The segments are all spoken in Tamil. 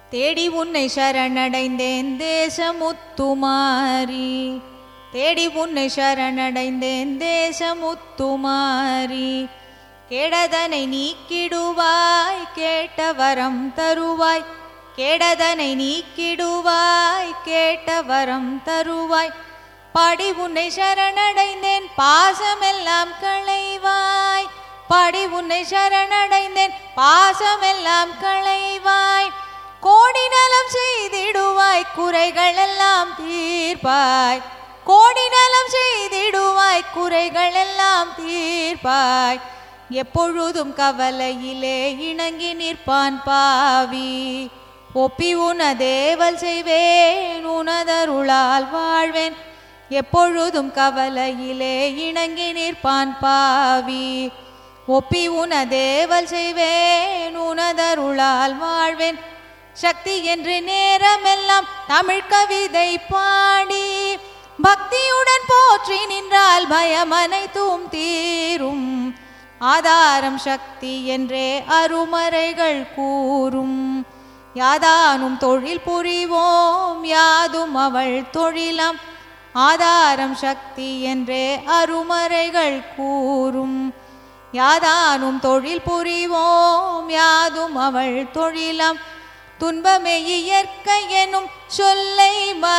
தேடி உன்னை சரணடைந்தேன் தேசமுத்துமாரி தேடி உன்னை சரணடைந்தேன் தேசமுத்துமாரி கேடதனை நீக்கிடுவாய் கேட்ட வரம் தருவாய் கேடதனை நீக்கிடுவாய் கேட்ட வரம் தருவாய் பாடி உன்னை சரணடைந்தேன் பாசமெல்லாம் களைவாய் பாடி உன்னை சரணடைந்தேன் பாசமெல்லாம் களைவாய் கோடி நலம் செய்திடுவாய் குறைகள் எல்லாம் தீர்ப்பாய் கோடி நலம் செய்திடுவாய் குறைகள் எல்லாம் தீர்ப்பாய் எப்பொழுதும் கவலையிலே இணங்கி நிற்பான் பாவி ஒப்பி உனதேவல் செய்வேன் உனதருளால் வாழ்வேன் எப்பொழுதும் கவலையிலே இணங்கி நிற்பான் பாவி ஒப்பி உனதேவல் செய்வேன் உனதருளால் வாழ்வேன் சக்தி என்று நேரமெல்லாம் தமிழ் கவிதை பாடி பக்தியுடன் போற்றி நின்றால் பயம் அனைத்தும் தீரும் ஆதாரம் சக்தி என்றே அருமறைகள் கூறும் யாதானும் தொழில் புரிவோம் யாதும் அவள் தொழிலாம் ஆதாரம் சக்தி என்றே அருமறைகள் கூறும் யாதானும் தொழில் புரிவோம் யாதும் அவள் தொழிலாம் துன்பமே இயற்கை எனும் சொல்லை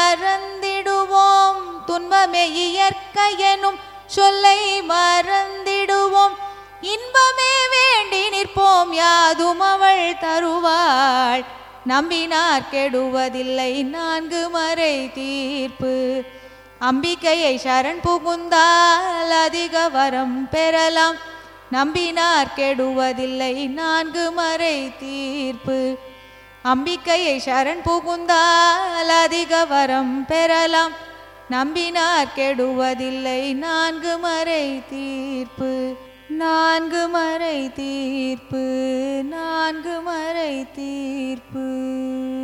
மறந்திடுவோம் துன்பமே இயற்கை எனும் சொல்லை மறந்திடுவோம் இன்பமே வேண்டி நிற்போம் யாதும் அவள் தருவாள் நம்பினார் கெடுவதில்லை நான்கு மறை தீர்ப்பு அம்பிகையை சரண் புகுந்தால் அதிக வரம் பெறலாம் நம்பினார் கெடுவதில்லை நான்கு மறை தீர்ப்பு அம்பிகையை சரண் புகுந்தால் அதிக வரம் பெறலாம் நம்பினார் கெடுவதில்லை நான்கு மறை தீர்ப்பு நான்கு மறை தீர்ப்பு நான்கு மறை தீர்ப்பு